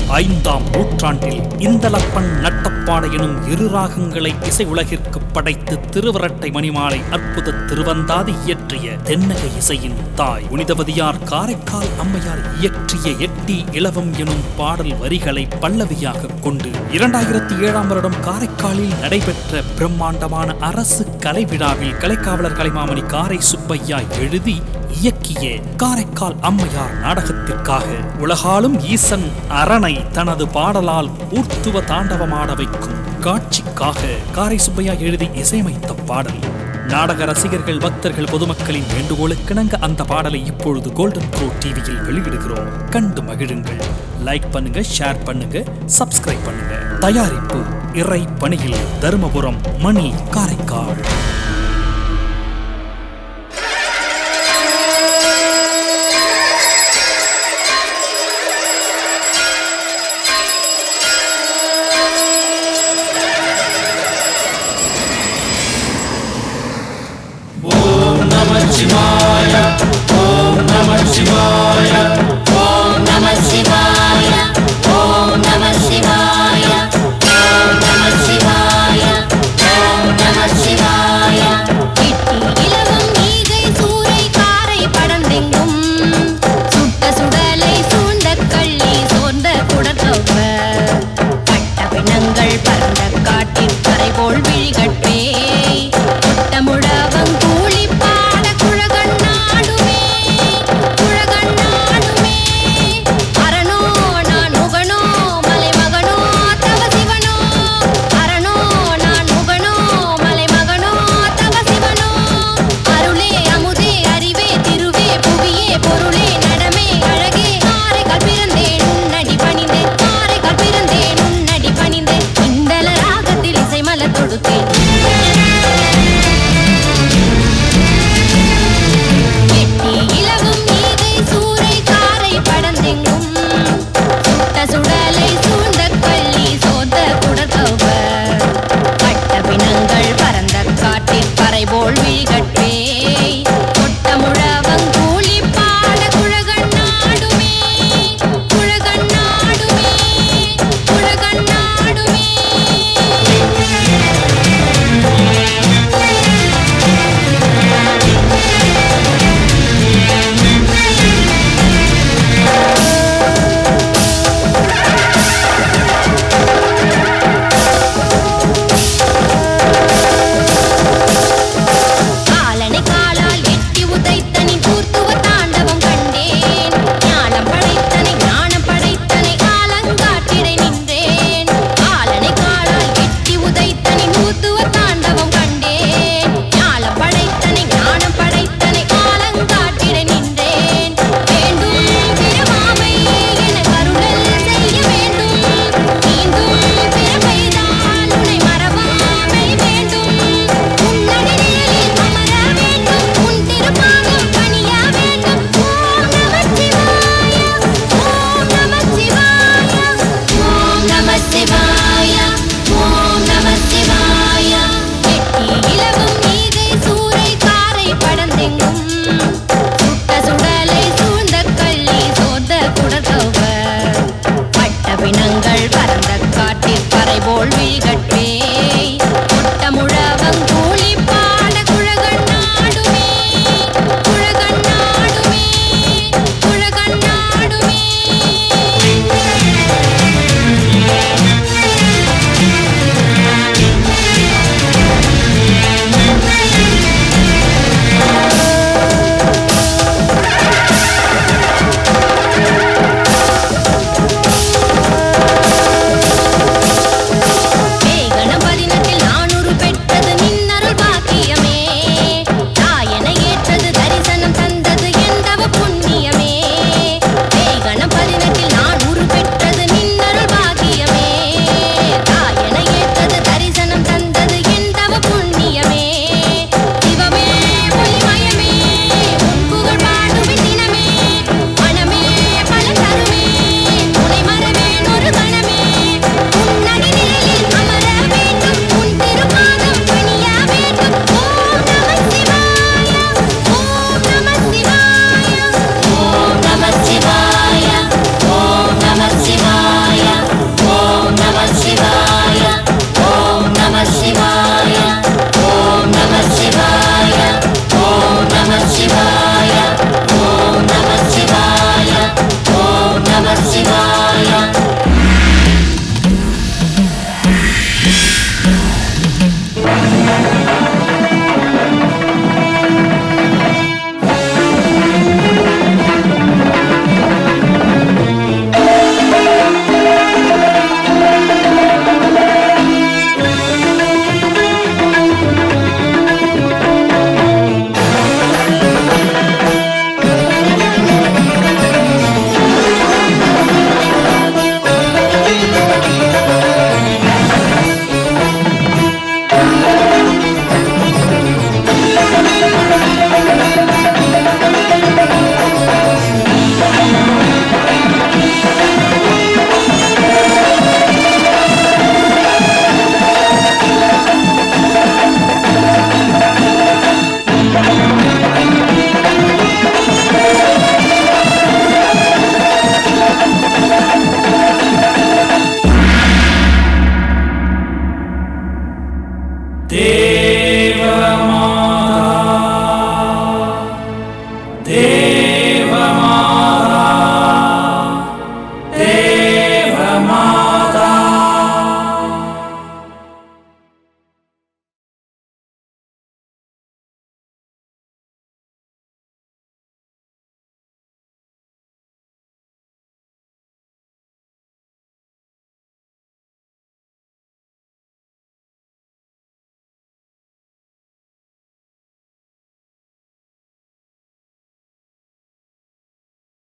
ஐந்தாம் நூற்றாண்டில் இந்தலப்பன் நட்டப்பாட எனும் இரு ராகங்களை இசை உலகிற்கு படைத்து திருவரட்டை மணிமாலை அற்புத திருவந்தாதி இயற்றிய தென்னக இசையின் தாய் புனிதவதியார் காரைக்கால் அம்மையார் இயற்றிய எட்டி இலவம் எனும் பாடல் வரிகளை பல்லவியாக கொண்டு இரண்டாயிரத்தி ஏழாம் வருடம் காரைக்காலில் நடைபெற்ற பிரம்மாண்டமான அரசு கலை விழாவில் கலைக்காவலர் கலைமாமணி காரை சுப்பையா எழுதி இயக்கிய காரைக்கால் அம்மையார் நாடகத்திற்காக உலகாலும் ஈசன் அரணை தனது பாடலால் ஊர்த்துவ தாண்டவமாட வைக்கும் காட்சிக்காக காரை சுப்பையா எழுதி இசையமைத்த பாடல் நாடக ரசிகர்கள் பக்தர்கள் பொதுமக்களின் வேண்டுகோளுக்கிணங்க அந்த பாடலை இப்பொழுது கோல்டன் ப்ரோ டிவியில் வெளியிடுகிறோம் கண்டு மகிழுங்கள் லைக் பண்ணுங்க ஷேர் பண்ணுங்க சப்ஸ்கிரைப் பண்ணுங்க தயாரிப்பு இறை பணியில் தருமபுரம் மணி காரைக்கால்